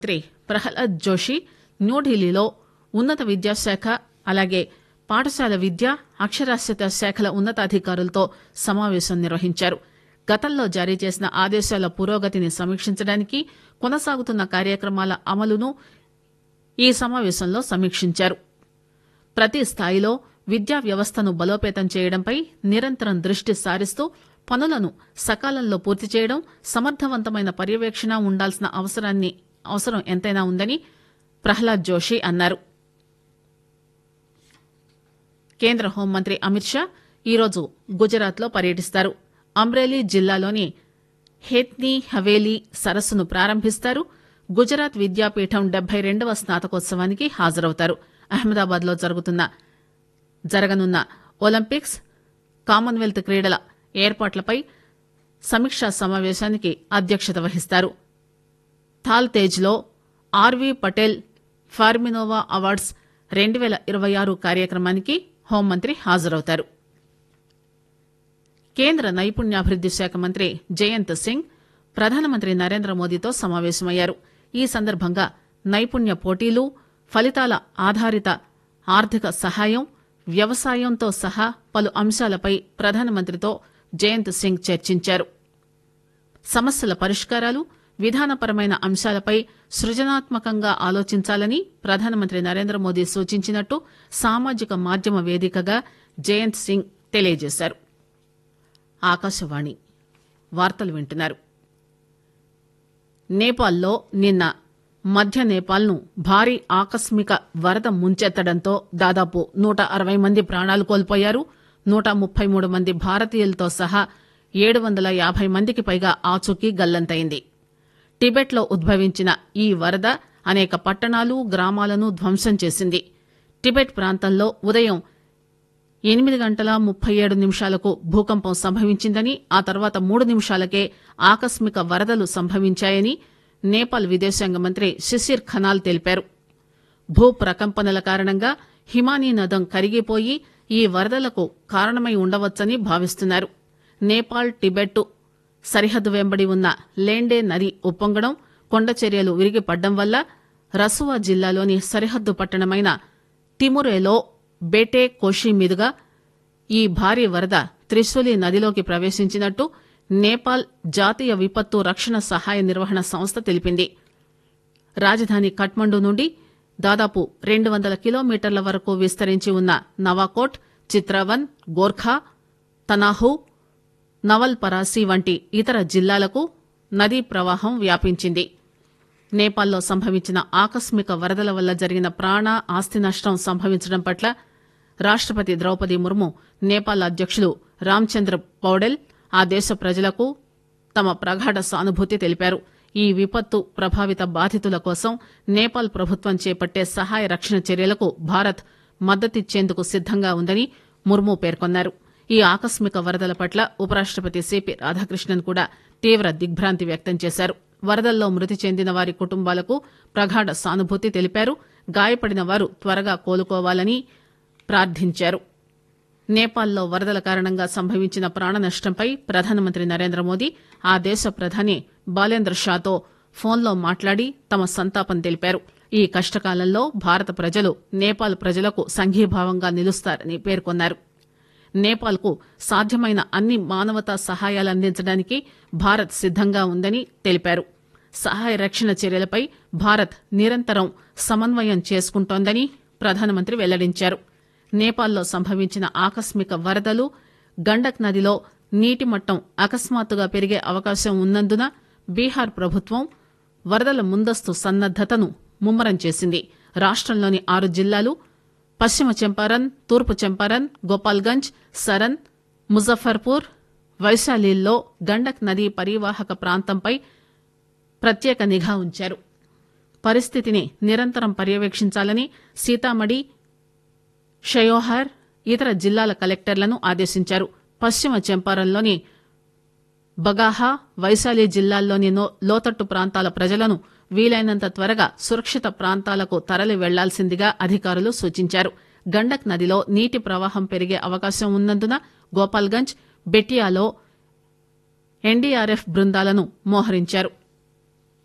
మంత్రి ప్రహ్లాద్ జోషి న్యూఢిల్లీలో ఉన్నత విద్యాశాఖ అలాగే పాఠశాల విద్య అక్షరాస్యత శాఖల ఉన్నతాధికారులతో సమావేశం నిర్వహించారు గతంలో జారీ చేసిన ఆదేశాల పురోగతిని సమీక్షించడానికి కొనసాగుతున్న కార్యక్రమాల అమలును ఈ సమావేశంలో సమీక్షించారు ప్రతి స్థాయిలో విద్యా వ్యవస్థను బలోపేతం చేయడంపై నిరంతరం దృష్టి సారిస్తూ పనులను సకాలంలో పూర్తి చేయడం సమర్థవంతమైన పర్యవేక్షణ ఉండాల్సిన అవసరాన్ని అవసరం ఎంతైనా ఉందని ప్రహ్లాద్ జోషి అన్నారు కేంద్ర హోంమంత్రి అమిత్ షా ఈరోజు గుజరాత్ లో పర్యటిస్తారు అమ్రేలీ జిల్లాలోని హేత్నీ హవేలీ సరస్సును ప్రారంభిస్తారు గుజరాత్ విద్యాపీఠం డెబ్బై రెండవ స్నాతకోత్సవానికి హాజరవుతారు అహ్మదాబాద్ లో జరుగుతున్న జరగనున్న ఒలింపిక్స్ కామన్వెల్త్ క్రీడల ఏర్పాట్లపై సమీక్షా సమావేశానికి అధ్యక్షత వహిస్తారు థాల్ తేజ్ లో ఆర్వీ పటేల్ ఫార్మినోవా అవార్డ్స్ రెండు పేల ఇరవై ఆరు కార్యక్రమానికి హోంమంత్రి హాజరవుతారు కేంద్ర నైపుణ్యాభివృద్ది శాఖ మంత్రి జయంత్ సింగ్ ప్రధానమంత్రి నరేంద్ర మోదీతో సమావేశమయ్యారు ఈ సందర్భంగా నైపుణ్య పోటీలు ఫలితాల ఆధారిత ఆర్థిక సహాయం వ్యవసాయంతో సహా పలు అంశాలపై ప్రధానమంత్రితో జయంత్ సింగ్ చర్చించారు సమస్యల పరిష్కారాలు విధానపరమైన అంశాలపై సృజనాత్మకంగా ఆలోచించాలని ప్రధానమంత్రి నరేంద్ర మోదీ సూచించినట్టు సామాజిక మాధ్యమ వేదికగా జయంత్ సింగ్ తెలియజేశారు ఆకాశవాణి వార్తలు వింటున్నారు నేపాల్లో నిన్న మధ్య నేపాల్ను భారీ ఆకస్మిక వరద ముంచెత్తడంతో దాదాపు నూట అరవై మంది ప్రాణాలు కోల్పోయారు నూట ముప్పై మూడు మంది భారతీయులతో సహా ఏడు వందల యాభై మందికి పైగా ఆచూకీ గల్లంతైంది టిబెట్లో ఉద్భవించిన ఈ వరద అనేక పట్టణాలు గ్రామాలను ధ్వంసం చేసింది టిబెట్ ప్రాంతంలో ఉదయం ఎనిమిది గంటల ముప్పై ఏడు నిమిషాలకు భూకంపం సంభవించిందని ఆ తర్వాత మూడు నిమిషాలకే ఆకస్మిక వరదలు సంభవించాయని నేపాల్ విదేశాంగ మంత్రి శిశిర్ ఖనాల్ తెలిపారు భూ ప్రకంపనల కారణంగా హిమానీ నదం కరిగిపోయి ఈ వరదలకు కారణమై ఉండవచ్చని భావిస్తున్నారు నేపాల్ టిబెట్ సరిహద్దు వెంబడి ఉన్న లేండే నది ఉప్పొంగడం కొండచర్యలు విరిగిపడ్డం వల్ల రసువా జిల్లాలోని సరిహద్దు పట్టణమైన తిమురేలో బేటే కోషి మీదుగా ఈ భారీ వరద త్రిశూలి నదిలోకి ప్రవేశించినట్టు నేపాల్ జాతీయ విపత్తు రక్షణ సహాయ నిర్వహణ సంస్థ తెలిపింది రాజధాని కఠ్మండు నుండి దాదాపు రెండు వందల కిలోమీటర్ల వరకు విస్తరించి ఉన్న నవాకోట్ చిత్రవన్ గోర్ఖా తనాహు నవల్ పరాసి వంటి ఇతర జిల్లాలకు నదీ ప్రవాహం వ్యాపించింది నేపాల్లో సంభవించిన ఆకస్మిక వరదల వల్ల జరిగిన ప్రాణ ఆస్తి నష్టం సంభవించడం పట్ల రాష్టపతి ద్రౌపది ముర్ము నేపాల్ అధ్యకులు రామ్చంద్ర పౌడెల్ ఆ దేశ ప్రజలకు తమ ప్రగాఢ సానుభూతి తెలిపారు ఈ విపత్తు ప్రభావిత బాధితుల కోసం నేపాల్ ప్రభుత్వం చేపట్టే సహాయ రక్షణ చర్యలకు భారత్ మద్దతిచ్చేందుకు సిద్దంగా ఉందని ముర్ము పేర్కొన్నారు ఈ ఆకస్మిక వరదల పట్ల ఉపరాష్టపతి సిపి రాధాకృష్ణన్ కూడా తీవ్ర దిగ్భ్రాంతి వ్యక్తం చేశారు వరదల్లో మృతి చెందిన వారి కుటుంబాలకు ప్రగాఢ సానుభూతి తెలిపారు గాయపడిన వారు త్వరగా కోలుకోవాలని ప్రార్థించారు నేపాల్లో వరదల కారణంగా సంభవించిన ప్రాణ నష్టంపై ప్రధానమంత్రి నరేంద్ర మోదీ ఆ దేశ ప్రధాని బాలేంద్ర షాతో ఫోన్లో మాట్లాడి తమ సంతాపం తెలిపారు ఈ కష్టకాలంలో భారత ప్రజలు నేపాల్ ప్రజలకు సంఘీభావంగా నిలుస్తారని పేర్కొన్నారు నేపాల్కు సాధ్యమైన అన్ని మానవతా సహాయాలు అందించడానికి భారత్ సిద్దంగా ఉందని తెలిపారు సహాయ రక్షణ చర్యలపై భారత్ నిరంతరం సమన్వయం చేసుకుంటోందని ప్రధానమంత్రి వెల్లడించారు నేపాల్లో సంభవించిన ఆకస్మిక వరదలు గండక్ నదిలో నీటి మట్టం అకస్మాత్తుగా పెరిగే అవకాశం ఉన్నందున బీహార్ ప్రభుత్వం వరదల ముందస్తు సన్నద్దతను ముమ్మరం చేసింది రాష్టంలోని ఆరు జిల్లాలు పశ్చిమ చంపారన్ తూర్పు చంపారన్ గోపాల్గంజ్ సరన్ ముజఫర్పూర్ వైశాలిల్లో గండక్ నదీ పరివాహక ప్రాంతంపై ప్రత్యేక నిఘా ఉంచారు పరిస్థితిని నిరంతరం పర్యవేక్షించాలని సీతామఢి షయోహార్ ఇతర జిల్లాల కలెక్టర్లను ఆదేశించారు పశ్చిమ చంపారన్లోని బగాహా వైశాలి జిల్లాల్లోని నో- లోతట్టు ప్రాంతాల ప్రజలను వీలైనంత త్వరగా సురక్షిత ప్రాంతాలకు తరలి వెళ్లాల్సిందిగా అధికారులు సూచించారు గండక్ నదిలో నీటి ప్రవాహం పెరిగే అవకాశం ఉన్నందున గోపాల్గంజ్ బెటియాలో ఎన్డీఆర్ఎఫ్ బృందాలను మోహరించారు